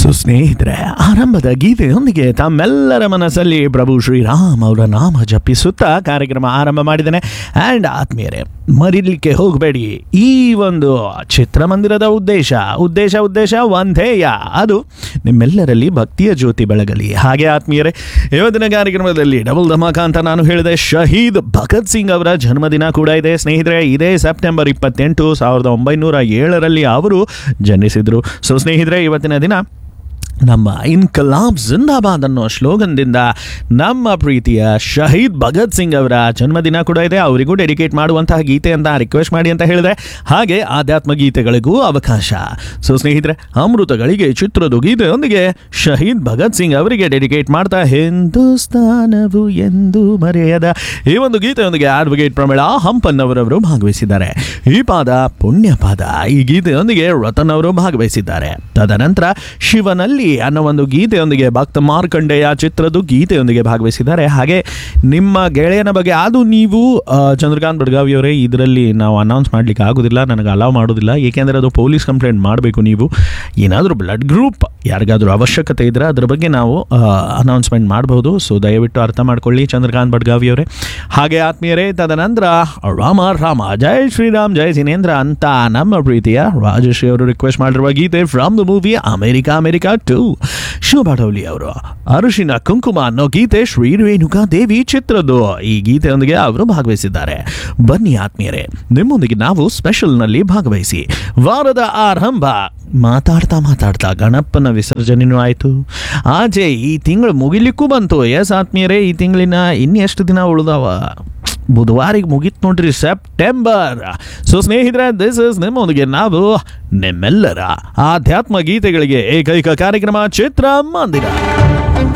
so ಸ್ನೇಹಿತರೆ ಆರಂಭದ ಗೀತೆಯೊಂದಿಗೆ ತಮ್ಮೆಲ್ಲರ ಮನಸ್ಸಲ್ಲಿ ಪ್ರಭು ಶ್ರೀರಾಮ್ ಅವರ ನಾಮ ಜಪಿಸುತ್ತಾ ಕಾರ್ಯಕ್ರಮ ಆರಂಭ ಮಾಡಿದ್ದೇನೆ ಆ್ಯಂಡ್ ಆತ್ಮೀಯರೇ ಮರಿಲಿಕ್ಕೆ ಹೋಗಬೇಡಿ ಈ ಒಂದು ಚಿತ್ರಮಂದಿರದ ಉದ್ದೇಶ ಉದ್ದೇಶ ಉದ್ದೇಶ ಒಂದೇಯ ಅದು ನಿಮ್ಮೆಲ್ಲರಲ್ಲಿ ಭಕ್ತಿಯ ಜ್ಯೋತಿ ಬೆಳಗಲಿ ಹಾಗೆ ಆತ್ಮೀಯರೇ ಇವತ್ತಿನ ಕಾರ್ಯಕ್ರಮದಲ್ಲಿ ಡಬಲ್ ಧಮಾಕ ಅಂತ ನಾನು ಹೇಳಿದೆ ಶಹೀದ್ ಭಗತ್ ಸಿಂಗ್ ಅವರ ಜನ್ಮದಿನ ಕೂಡ ಇದೆ ಸ್ನೇಹಿತರೆ ಇದೇ ಸೆಪ್ಟೆಂಬರ್ ಇಪ್ಪತ್ತೆಂಟು ಸಾವಿರದ ಒಂಬೈನೂರ ಏಳರಲ್ಲಿ ಅವರು ಜನಿಸಿದರು ಸೊ ಸ್ನೇಹಿತರೆ ಇವತ್ತಿನ ದಿನ ನಮ್ಮ ಇನ್ಕಲಾಬ್ ಜಿಂದಾಬಾದ್ ಅನ್ನೋ ಶ್ಲೋಗನ್ದಿಂದ ನಮ್ಮ ಪ್ರೀತಿಯ ಶಹೀದ್ ಭಗತ್ ಸಿಂಗ್ ಅವರ ಜನ್ಮದಿನ ಕೂಡ ಇದೆ ಅವರಿಗೂ ಡೆಡಿಕೇಟ್ ಮಾಡುವಂತಹ ಗೀತೆ ಅಂತ ರಿಕ್ವೆಸ್ಟ್ ಮಾಡಿ ಅಂತ ಹೇಳಿದೆ ಹಾಗೆ ಆಧ್ಯಾತ್ಮ ಗೀತೆಗಳಿಗೂ ಅವಕಾಶ ಸೊ ಸ್ನೇಹಿತರೆ ಅಮೃತಗಳಿಗೆ ಚಿತ್ರದ ಗೀತೆಯೊಂದಿಗೆ ಶಹೀದ್ ಭಗತ್ ಸಿಂಗ್ ಅವರಿಗೆ ಡೆಡಿಕೇಟ್ ಮಾಡ್ತಾ ಹಿಂದೂಸ್ತಾನವು ಎಂದು ಮರೆಯದ ಈ ಒಂದು ಗೀತೆಯೊಂದಿಗೆ ಅಡ್ವೊಕೇಟ್ ಪ್ರಮೇಳ ಹಂಪನ್ನವರವರು ಭಾಗವಹಿಸಿದ್ದಾರೆ ಈ ಪಾದ ಪುಣ್ಯ ಪಾದ ಈ ಗೀತೆಯೊಂದಿಗೆ ರತನ್ ಅವರು ಭಾಗವಹಿಸಿದ್ದಾರೆ ತದನಂತರ ಶಿವನಲ್ಲಿ ಅನ್ನೋ ಒಂದು ಗೀತೆಯೊಂದಿಗೆ ಭಕ್ತ ಮಾರ್ಕಂಡೇಯ ಚಿತ್ರದ ಗೀತೆಯೊಂದಿಗೆ ಭಾಗವಹಿಸಿದ್ದಾರೆ ಹಾಗೆ ನಿಮ್ಮ ಗೆಳೆಯನ ಬಗ್ಗೆ ಅದು ನೀವು ಆ, ಚಂದ್ರಕಾಂತ್ ಬಡ್ಗಾವಿಯವರೇ ಇದರಲ್ಲಿ ನಾವು ಅನೌನ್ಸ್ ಮಾಡಲಿಕ್ಕೆ ಆಗೋದಿಲ್ಲ ನನಗೆ ಅಲೌ ಮಾಡೋದಿಲ್ಲ ಏಕೆಂದರೆ ಅದು ಪೊಲೀಸ್ ಕಂಪ್ಲೇಂಟ್ ಮಾಡಬೇಕು ನೀವು ಏನಾದರೂ ಬ್ಲಡ್ ಗ್ರೂಪ್ ಯಾರಿಗಾದ್ರೂ ಅವಶ್ಯಕತೆ ಇದ್ದರೆ ಅದ್ರ ಬಗ್ಗೆ ನಾವು ಅನೌನ್ಸ್ಮೆಂಟ್ ಮಾಡಬಹುದು ಸೊ ದಯವಿಟ್ಟು ಅರ್ಥ ಮಾಡ್ಕೊಳ್ಳಿ ಚಂದ್ರಕಾಂತ್ ಬಡ್ಗಾವಿಯವರೇ ಹಾಗೆ ಆತ್ಮೀಯರೇ ತದನಂತರ ರಾಮ ರಾಮ ಜೈ ಶ್ರೀರಾಮ್ ಜೈ ಜಿನೇಂದ್ರ ಅಂತ ನಮ್ಮ ಪ್ರೀತಿಯ ರಾಜಶ್ರೀ ಅವರು ರಿಕ್ವೆಸ್ಟ್ ಮಾಡಿರುವ ಗೀತೆ from the movie America America to Shobha ಡೌಲಿ ಅವರು ಅರುಶಿನ ಕುಂಕುಮ ಅನ್ನೋ ಗೀತೆ ಶ್ರೀ ರೇಣುಕಾ ದೇವಿ ಚಿತ್ರದ್ದು ಈ ಗೀತೆಯೊಂದಿಗೆ ಅವರು ಭಾಗವಹಿಸಿದ್ದಾರೆ ಬನ್ನಿ ಆತ್ಮೀಯರೇ ನಿಮ್ಮೊಂದಿಗೆ ನಾವು ಸ್ಪೆಷಲ್ನಲ್ಲಿ ಭಾಗವಹಿಸಿ ವಾರದ ಆರಂಭ ಮಾತಾಡ್ತಾ ಮಾತಾಡ್ತಾ ಗಣಪನ ವಿಸರ್ಜನೆನೂ ಆಯಿತು ಆಚೆ ಈ ತಿಂಗಳು ಮುಗಿಲಿಕ್ಕೂ ಬಂತು ಎಸ್ ಆತ್ಮೀಯರೇ ಈ ತಿಂಗಳಿನ ಇನ್ನೆಷ್ಟು ದಿನ ಉಳಿದಾವ ಬುಧವಾರಿಗೆ ಮುಗೀತು ನೋಡ್ರಿ ಸೆಪ್ಟೆಂಬರ್ ಸೊ ಸ್ನೇಹಿತರೆ ದಿಸ್ ಇಸ್ ನಿಮ್ಮೊಂದಿಗೆ ನಾವು ನಿಮ್ಮೆಲ್ಲರ ಆಧ್ಯಾತ್ಮ ಗೀತೆಗಳಿಗೆ ಏಕೈಕ ಕಾರ್ಯಕ್ರಮ ಚಿತ್ರ ಮಂದಿರ